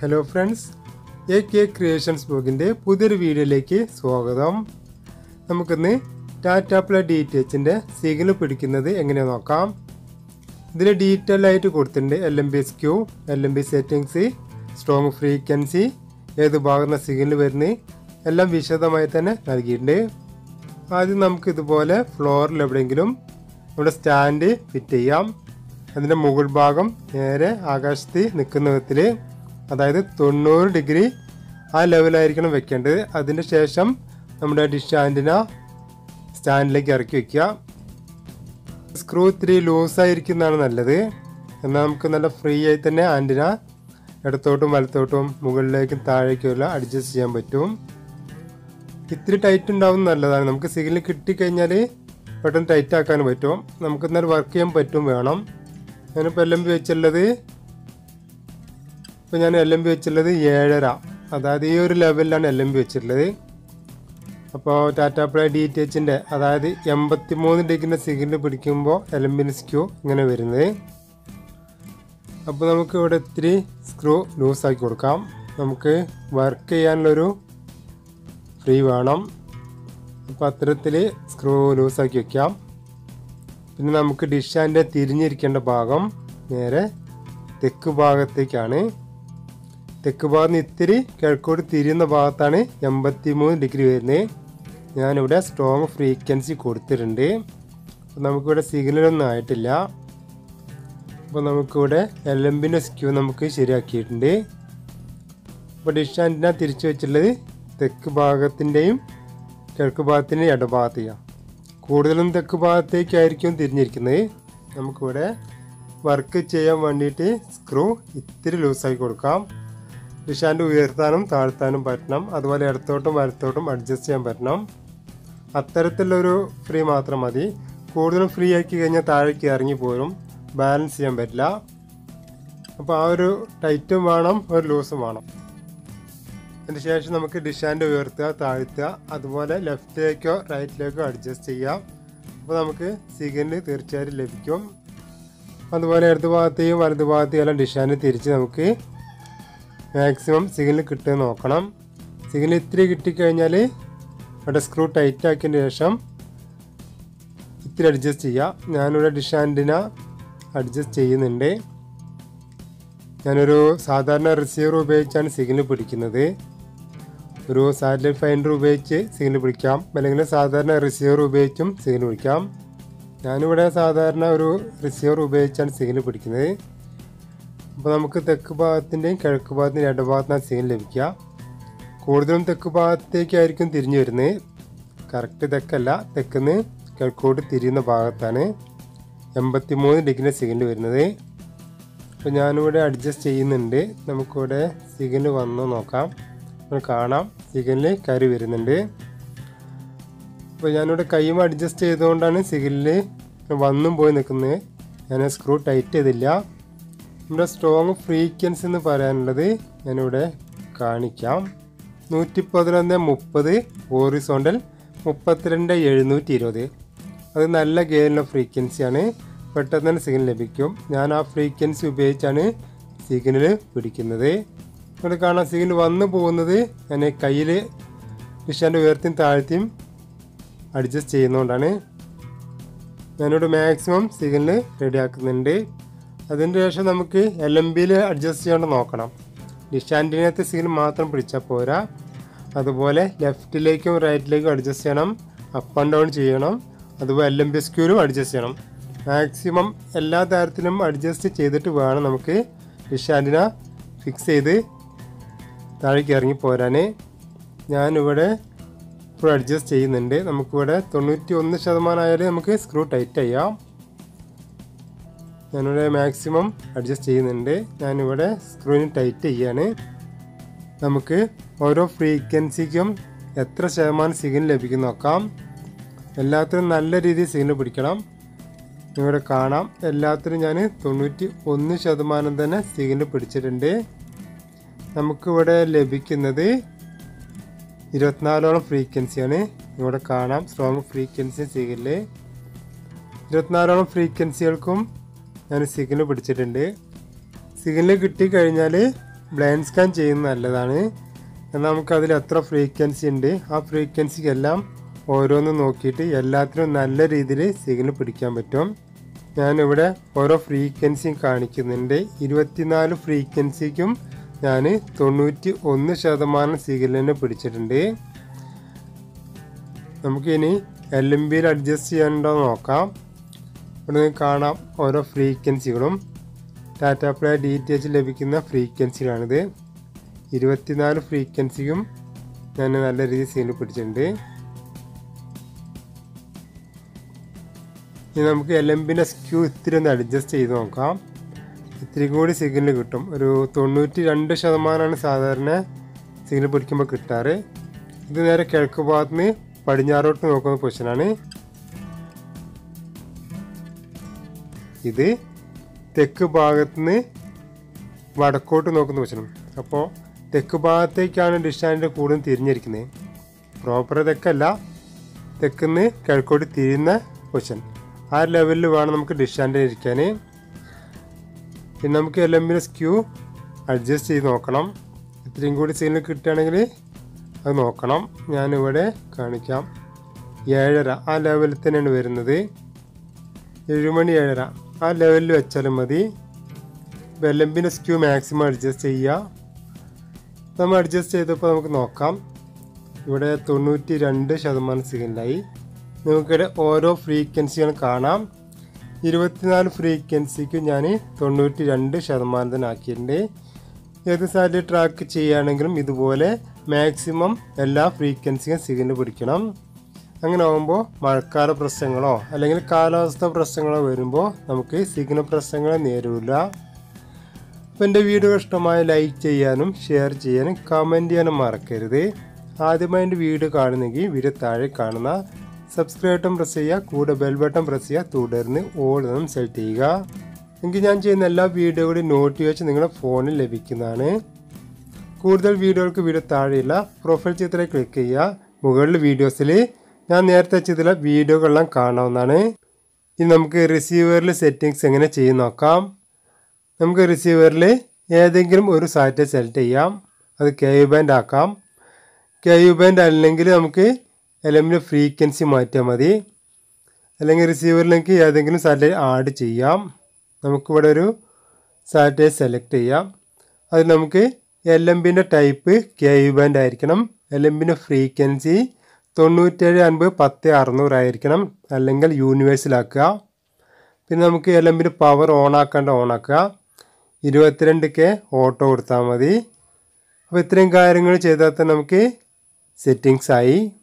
hello friends A K creations ബ്ലോഗിൻ്റെ പുതിയൊരു വീഡിയോയിലേക്ക് സ്വാഗതം നമുക്കിന്ന് ടാറ്റ പ്ലേ ഡി ടി എച്ചിൻ്റെ സിഗ്നൽ പിടിക്കുന്നത് എങ്ങനെയാണെന്ന് നോക്കാം ഇതിൽ ഡീറ്റെയിൽ ആയിട്ട് കൊടുത്തിട്ടുണ്ട് L M B skew L M B settings strong frequency ഏത് ഭാഗത്തുന്ന സിഗ്നൽ വരുന്നത് എല്ലാം വിശദമായി തന്നെ നൽകിയിട്ടുണ്ട് ആദ്യം നമുക്ക് ഇതുപോലെ ഫ്ലോറിൽ എവിടെയെങ്കിലും ഇവിടെ സ്റ്റാൻഡ് ഫിറ്റ് ചെയ്യാം അതിൻ്റെ മുകൾ ഭാഗം നേരെ ആകാശത്ത് നിൽക്കുന്ന വിധത്തിൽ അതായത് തൊണ്ണൂറ് ഡിഗ്രി ആ ലെവലായിരിക്കണം വെക്കേണ്ടത് അതിന് ശേഷം നമ്മുടെ ഡിഷ് ആൻറ്റിന സ്റ്റാൻഡിലേക്ക് ഇറക്കി വെക്കുക സ്ക്രൂ ഇത്തിരി ലൂസായിരിക്കുന്നതാണ് നല്ലത് എന്നാൽ നമുക്ക് നല്ല ഫ്രീ ആയി തന്നെ ആൻറ്റിന ഇടത്തോട്ടും വലത്തോട്ടും മുകളിലേക്കും താഴേക്കുമെല്ലാം അഡ്ജസ്റ്റ് ചെയ്യാൻ പറ്റും ഇത്തിരി ടൈറ്റ് ഉണ്ടാവും നല്ലതാണ് നമുക്ക് സിഗ്നൽ കിട്ടിക്കഴിഞ്ഞാൽ പെട്ടെന്ന് ടൈറ്റ് ആക്കാൻ പറ്റും നമുക്ക് എന്നാൽ വർക്ക് ചെയ്യാൻ പറ്റും വേണം ഞാനിപ്പോൾ എൽ എം ബി വെച്ചുള്ളത് ഇപ്പോൾ ഞാൻ എൽ എം ബി വെച്ചുള്ളത് ഏഴര അതായത് ഈ ഒരു ലെവലിലാണ് എൽ എം ബി വെച്ചിട്ടുള്ളത് അപ്പോൾ ടാറ്റ പ്ലേ ഡി ടി എച്ചിൻ്റെ അതായത് എൺപത്തി മൂന്ന് ഡിഗ്രിൻ്റെ സിഗ്നൽ പിടിക്കുമ്പോൾ എൽ എം ബിന് സ്ക്യൂ ഇങ്ങനെ വരുന്നത് അപ്പോൾ നമുക്ക് ഇവിടെ ഇത്തിരി സ്ക്രൂ ലൂസാക്കി കൊടുക്കാം നമുക്ക് വർക്ക് ചെയ്യാനുള്ളൊരു ഫ്രീ വേണം അപ്പോൾ അത്തരത്തിൽ സ്ക്രൂ ലൂസാക്കി വെക്കാം പിന്നെ നമുക്ക് ഡിഷാൻ്റെ തിരിഞ്ഞിരിക്കേണ്ട ഭാഗം നേരെ തെക്ക് ഭാഗത്തേക്കാണ് തെക്ക് ഭാഗത്ത് ഇത്തിരി കിഴക്കോട്ട് തിരിയുന്ന ഭാഗത്താണ് എൺപത്തി മൂന്ന് ഡിഗ്രി വരുന്നത് ഞാനിവിടെ സ്ട്രോങ് ഫ്രീക്വൻസി കൊടുത്തിട്ടുണ്ട് അപ്പോൾ നമുക്കിവിടെ സിഗ്നലൊന്നും ആയിട്ടില്ല അപ്പോൾ നമുക്കിവിടെ എൽ എം ബിൻ്റെ സ്ക്യൂ നമുക്ക് ശരിയാക്കിയിട്ടുണ്ട് അപ്പോൾ ഡിഷ് ആൻറ്റിന തിരിച്ചു വെച്ചിട്ടുള്ളത് തെക്ക് ഭാഗത്തിൻ്റെയും കിഴക്ക് ഭാഗത്തിൻ്റെയും ഇടഭാഗത്തേക്കാണ് കൂടുതലും തെക്ക് ഭാഗത്തേക്കായിരിക്കും തിരിഞ്ഞിരിക്കുന്നത് നമുക്കിവിടെ വർക്ക് ചെയ്യാൻ വേണ്ടിയിട്ട് സ്ക്രൂ ഇത്തിരി ലൂസാക്കി കൊടുക്കാം ഡിഷാൻ്റെ ഉയർത്താനും താഴ്ത്താനും പറ്റണം അതുപോലെ ഇടത്തോട്ടും വലത്തോട്ടും അഡ്ജസ്റ്റ് ചെയ്യാൻ പറ്റണം അത്തരത്തിലുള്ളൊരു ഫ്രീ മാത്രം മതി കൂടുതലും ഫ്രീ ആക്കി കഴിഞ്ഞാൽ താഴേക്ക് ഇറങ്ങി പോരും ബാലൻസ് ചെയ്യാൻ പറ്റില്ല അപ്പോൾ ആ ഒരു ടൈറ്റും വേണം ഒരു ലൂസും വേണം അതിന് ശേഷം നമുക്ക് ഡിഷാൻ്റെ ഉയർത്തുക താഴ്ത്തുക അതുപോലെ ലെഫ്റ്റിലേക്കോ റൈറ്റിലേക്കോ അഡ്ജസ്റ്റ് ചെയ്യാം അപ്പോൾ നമുക്ക് സിഗ്നൽ തീർച്ചയായിട്ടും ലഭിക്കും അതുപോലെ ഇടത് ഭാഗത്തെയും വലത് ഭാഗത്തെയും എല്ലാം ഡിഷാന് തിരിച്ച് നമുക്ക് മാക്സിമം സിഗ്നൽ കിട്ടുക നോക്കണം സിഗ്നൽ ഇത്തിരി കിട്ടിക്കഴിഞ്ഞാൽ അവിടെ സ്ക്രൂ ടൈറ്റ് ആക്കിയതിന് ശേഷം ഇത്തിരി അഡ്ജസ്റ്റ് ചെയ്യാം ഞാനിവിടെ ഡിഷാൻറ്റിന അഡ്ജസ്റ്റ് ചെയ്യുന്നുണ്ട് ഞാനൊരു സാധാരണ റിസീവർ ഉപയോഗിച്ചാണ് സിഗ്നൽ പിടിക്കുന്നത് ഒരു സാറ്റലൈറ്റ് ഫൈൻഡർ ഉപയോഗിച്ച് സിഗ്നൽ പിടിക്കാം അല്ലെങ്കിൽ സാധാരണ റിസീവർ ഉപയോഗിച്ചും സിഗ്നൽ പിടിക്കാം ഞാനിവിടെ സാധാരണ ഒരു റിസീവർ ഉപയോഗിച്ചാണ് സിഗ്നൽ പിടിക്കുന്നത് അപ്പോൾ നമുക്ക് തെക്ക് ഭാഗത്തിൻ്റെയും കിഴക്ക് ഭാഗത്തിൻ്റെയും രണ്ട് ഭാഗത്താണ് സിഗ്നൽ ലഭിക്കുക കൂടുതലും തെക്ക് ഭാഗത്തേക്കായിരിക്കും തിരിഞ്ഞു വരുന്നത് കറക്റ്റ് തെക്കല്ല തെക്കുന്ന് കിഴക്കോട്ട് തിരിയുന്ന ഭാഗത്താണ് എൺപത്തി മൂന്ന് ഡിഗ്രി സിഗ്നൽ വരുന്നത് അപ്പോൾ ഞാനിവിടെ അഡ്ജസ്റ്റ് ചെയ്യുന്നുണ്ട് നമുക്കിവിടെ സിഗ്നൽ വന്നു നോക്കാം നമുക്ക് കാണാം സിഗ്നൽ കരി വരുന്നുണ്ട് അപ്പോൾ ഞാനിവിടെ കൈമ അഡ്ജസ്റ്റ് ചെയ്തുകൊണ്ടാണ് സിഗ്നൽ വന്നും പോയി നിൽക്കുന്നത് ഞാൻ സ്ക്രൂ ടൈറ്റ് ചെയ്തില്ല നമ്മുടെ സ്ട്രോങ് ഫ്രീക്വൻസി എന്ന് പറയാനുള്ളത് ഞാനിവിടെ കാണിക്കാം നൂറ്റി പതിനൊന്ന് മുപ്പത് ഹോറിസോണ്ടൽ മുപ്പത്തിരണ്ട് എഴുന്നൂറ്റി ഇരുപത് അത് നല്ല ഗെയിലുള്ള ഫ്രീക്വൻസിയാണ് പെട്ടെന്ന് തന്നെ സിഗ്നൽ ലഭിക്കും ഞാൻ ആ ഫ്രീക്വൻസി ഉപയോഗിച്ചാണ് സിഗ്നൽ പിടിക്കുന്നത് ഇവിടെ കാണാം സിഗ്നൽ വന്നു പോകുന്നത് ഞാൻ കയ്യിൽ ഡിഷാൻ്റെ ഉയർത്തിയും താഴ്ത്തിയും അഡ്ജസ്റ്റ് ചെയ്യുന്നതുകൊണ്ടാണ് ഞാനിവിടെ മാക്സിമം സിഗ്നൽ റെഡിയാക്കുന്നുണ്ട് അതിന് ശേഷം നമുക്ക് എൽ എം ബിയിൽ അഡ്ജസ്റ്റ് ചെയ്യാണ്ട് നോക്കണം ഡിഷാൻറ്റിനകത്ത് സിഗ്നൽ മാത്രം പിടിച്ചാൽ പോരാ അതുപോലെ ലെഫ്റ്റിലേക്കും റൈറ്റിലേക്കും അഡ്ജസ്റ്റ് ചെയ്യണം അപ്പ് ആൻഡ് ഡൗൺ ചെയ്യണം അതുപോലെ എൽ എം ബി സ്ക്യൂലും അഡ്ജസ്റ്റ് ചെയ്യണം മാക്സിമം എല്ലാ തരത്തിലും അഡ്ജസ്റ്റ് ചെയ്തിട്ട് വേണം നമുക്ക് ഡിഷാൻറ്റിന ഫിക്സ് ചെയ്ത് താഴേക്ക് ഇറങ്ങി പോരാൻ ഞാനിവിടെ ഇപ്പോൾ അഡ്ജസ്റ്റ് ചെയ്യുന്നുണ്ട് നമുക്കിവിടെ തൊണ്ണൂറ്റി ഒന്ന് ശതമാനമായാലും നമുക്ക് സ്ക്രൂ ടൈറ്റ് ചെയ്യാം ഞാനിവിടെ മാക്സിമം അഡ്ജസ്റ്റ് ചെയ്യുന്നുണ്ട് ഞാനിവിടെ സ്ക്രൂവിന് ടൈറ്റ് ചെയ്യാണ് നമുക്ക് ഓരോ ഫ്രീക്വൻസിക്കും എത്ര ശതമാനം സിഗ്നൽ ലഭിക്കും നോക്കാം എല്ലാത്തിനും നല്ല രീതിയിൽ സിഗ്നൽ പിടിക്കണം ഇവിടെ കാണാം എല്ലാത്തിനും ഞാൻ തൊണ്ണൂറ്റി ഒന്ന് ശതമാനം തന്നെ സിഗ്നൽ പിടിച്ചിട്ടുണ്ട് നമുക്കിവിടെ ലഭിക്കുന്നത് ഇരുപത്തിനാലോളം ഫ്രീക്വൻസിയാണ് ഇവിടെ കാണാം സ്ട്രോങ് ഫ്രീക്വൻസി സിഗ്നൽ ഇരുപത്തിനാലോളം ഫ്രീക്വൻസികൾക്കും ഞാൻ സിഗ്നൽ പിടിച്ചിട്ടുണ്ട് സിഗ്നൽ കിട്ടിക്കഴിഞ്ഞാൽ ബ്ലൈൻഡ് സ്കാൻ ചെയ്യുന്നത് നല്ലതാണ് എന്നാൽ നമുക്കതിൽ എത്ര ഫ്രീക്വൻസി ഉണ്ട് ആ ഫ്രീക്വൻസിക്കെല്ലാം ഓരോന്ന് നോക്കിയിട്ട് എല്ലാത്തിനും നല്ല രീതിയിൽ സിഗ്നൽ പിടിക്കാൻ പറ്റും ഞാനിവിടെ ഓരോ ഫ്രീക്വൻസിയും കാണിക്കുന്നുണ്ട് ഇരുപത്തിനാല് ഫ്രീക്വൻസിക്കും ഞാൻ തൊണ്ണൂറ്റി ഒന്ന് ശതമാനം സിഗ്നലിനെ പിടിച്ചിട്ടുണ്ട് നമുക്കിനി എൽ എം ബിയിൽ അഡ്ജസ്റ്റ് ചെയ്യാനുണ്ടോ നോക്കാം ഇവിടെ നിങ്ങൾക്ക് കാണാം ഓരോ ഫ്രീക്വൻസികളും Tata play D T H ലഭിക്കുന്ന ഫ്രീക്വൻസികളാണിത് ഇരുപത്തിനാല് ഫ്രീക്വൻസിക്കും ഞാൻ നല്ല രീതിയിൽ സിഗ്നൽ പിടിച്ചിട്ടുണ്ട് ഇനി നമുക്ക് എൽ എം ബിൻ്റെ സ്ക്യൂ ഇത്തിരി ഒന്ന് അഡ്ജസ്റ്റ് ചെയ്ത് നോക്കാം ഇത്തിരി കൂടി സിഗ്നൽ കിട്ടും ഒരു തൊണ്ണൂറ്റി രണ്ട് ശതമാനമാണ് സാധാരണ സിഗ്നൽ പിടിക്കുമ്പോൾ കിട്ടാറ് ഇത് നേരെ കിഴക്ക് ഭാഗത്ത് നിന്ന് പടിഞ്ഞാറോട്ട് നോക്കുന്ന പൊസിഷനാണ് ഇത് തെക്ക് ഭാഗത്ത് നിന്ന് വടക്കോട്ട് നോക്കുന്ന പൊസിഷനും അപ്പോൾ തെക്ക് ഭാഗത്തേക്കാണ് ഡിഷാൻ്റെ കൂടുതൽ തിരിഞ്ഞിരിക്കുന്നത് പ്രോപ്പർ തെക്കല്ല തെക്കുന്ന് കിഴക്കോട്ട് തിരിയുന്ന പൊസിഷൻ ആ ലെവലിൽ വേണം നമുക്ക് ഡിഷാൻ്റെ ഇരിക്കാൻ പിന്നെ നമുക്ക് എൽ എമ്മിൻ്റെ സ്ക്യൂ അഡ്ജസ്റ്റ് ചെയ്ത് നോക്കണം ഇത്രയും കൂടി സിഗ്നൽ കിട്ടുകയാണെങ്കിൽ അത് നോക്കണം ഞാനിവിടെ കാണിക്കാം ഏഴര ആ ലെവലിൽ തന്നെയാണ് വരുന്നത് ഏഴുമണി ഏഴര ആ ലെവലിൽ വെച്ചാലും മതി വെല്ലമ്പിൻ്റെ സ്ക്യൂ മാക്സിമം അഡ്ജസ്റ്റ് ചെയ്യുക നമ്മൾ അഡ്ജസ്റ്റ് ചെയ്തപ്പോൾ നമുക്ക് നോക്കാം ഇവിടെ തൊണ്ണൂറ്റി രണ്ട് ശതമാനം സിഗ്നലായി നമുക്കിവിടെ ഓരോ ഫ്രീക്വൻസികൾ കാണാം ഇരുപത്തിനാല് ഫ്രീക്വൻസിക്ക് ഞാൻ തൊണ്ണൂറ്റി രണ്ട് ശതമാനത്തിനാക്കിയിട്ടുണ്ട് ഏത് സാറ്റ് ട്രാക്ക് ചെയ്യുകയാണെങ്കിലും ഇതുപോലെ മാക്സിമം എല്ലാ ഫ്രീക്വൻസിയും സിഗ്നൽ പിടിക്കണം അങ്ങനെ ആകുമ്പോൾ മഴക്കാല പ്രശ്നങ്ങളോ അല്ലെങ്കിൽ കാലാവസ്ഥ പ്രശ്നങ്ങളോ വരുമ്പോൾ നമുക്ക് സിഗ്നൽ പ്രശ്നങ്ങൾ നേരില്ല അപ്പോൾ എൻ്റെ വീഡിയോ ഇഷ്ടമായ ലൈക്ക് ചെയ്യാനും ഷെയർ ചെയ്യാനും കമൻറ്റ് ചെയ്യാനും മറക്കരുത് ആദ്യമായി എൻ്റെ വീഡിയോ കാണുന്നെങ്കിൽ വീഡിയോ താഴെ കാണുന്ന സബ്സ്ക്രൈബ് ബട്ടൺ പ്രസ് ചെയ്യുക കൂടെ ബെൽ ബട്ടൺ പ്രസ് ചെയ്യുക തുടർന്ന് ഓൾ എന്നും സെലക്ട് ചെയ്യുക എങ്കിൽ ഞാൻ ചെയ്യുന്ന എല്ലാ വീഡിയോകളുടെയും നോട്ടിഫിക്കേഷൻ നിങ്ങളുടെ ഫോണിൽ ലഭിക്കുന്നതാണ് കൂടുതൽ വീഡിയോകൾക്ക് വീഡിയോ താഴെയുള്ള പ്രൊഫൈൽ ചിത്രത്തിൽ ക്ലിക്ക് ചെയ്യുക മുകളിൽ വീഡിയോസിൽ ഞാൻ നേരത്തെ ചെയ്തിട്ടുള്ള വീഡിയോകളെല്ലാം കാണാവുന്നതാണ് ഇനി നമുക്ക് റിസീവറിൽ സെറ്റിങ്സ് എങ്ങനെ ചെയ്ത് നോക്കാം നമുക്ക് റിസീവറിൽ ഏതെങ്കിലും ഒരു സാറ്റ് സെലക്ട് ചെയ്യാം അത് കെ യു ബാൻഡ് ആക്കാം കെ യു ബാൻഡ് അല്ലെങ്കിൽ നമുക്ക് എലമിൻ്റെ ഫ്രീക്വൻസി മാറ്റിയാൽ മതി അല്ലെങ്കിൽ റിസീവറിലേക്ക് ഏതെങ്കിലും സാറ്റലൈറ്റ് ആഡ് ചെയ്യാം നമുക്കിവിടെ ഒരു സാറ്റലൈറ്റ് സെലക്ട് ചെയ്യാം അതിൽ നമുക്ക് എൽ എം ബിൻ്റെ ടൈപ്പ് കെ യു ബാൻഡ് ആയിരിക്കണം എൽ എം ബിൻ്റെ ഫ്രീക്വൻസി തൊണ്ണൂറ്റേഴ് അൻപത് പത്ത് അറുന്നൂറായിരിക്കണം അല്ലെങ്കിൽ യൂണിവേഴ്സിലാക്കുക പിന്നെ നമുക്ക് എൽ എം ബിൻ്റെ പവർ ഓൺ ആക്കേണ്ട ഓൺ ആക്കുക ഇരുപത്തിരണ്ട് കെ ഓട്ടോ കൊടുത്താൽ മതി അപ്പോൾ ഇത്രയും കാര്യങ്ങൾ ചെയ്താൽ തന്നെ നമുക്ക് സെറ്റിങ്സ് ആയി